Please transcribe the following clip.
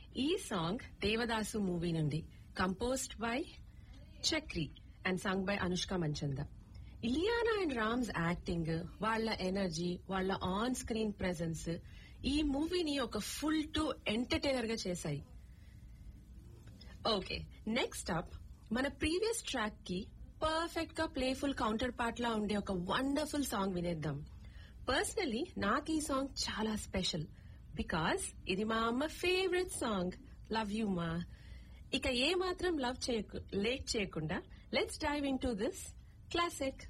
ఈ song Devadasu movie నుండి composed by Chakri and song by Anushka Manchanda Ileana and Ram's acting వాళ్ళ ఎనర్జీ వాళ్ళ ఆన్ స్క్రీన్ ప్రెజెన్స్ ఈ మూవీని ఒక ఫుల్ టు ఎంటర్టైనర్ గా చేశాయి ఓకే నెక్స్ట్ అప్ మన ప్రీవియస్ ట్రాక్ కి పర్ఫెక్ట్ గా ప్లేఫుల్ కౌంటర్ పార్ట్ లా ఉండే ఒక వండర్ఫుల్ సాంగ్ వినేద్దాం పర్సనలీ నాకు ఈ సాంగ్ చాలా స్పెషల్ బికాస్ ఇది మా అమ్మ ఫేవరెట్ సాంగ్ లవ్ యూ మా ఇక ఏ మాత్రం లవ్ చేయకు లేట్ చేయకుండా let's dive into this classic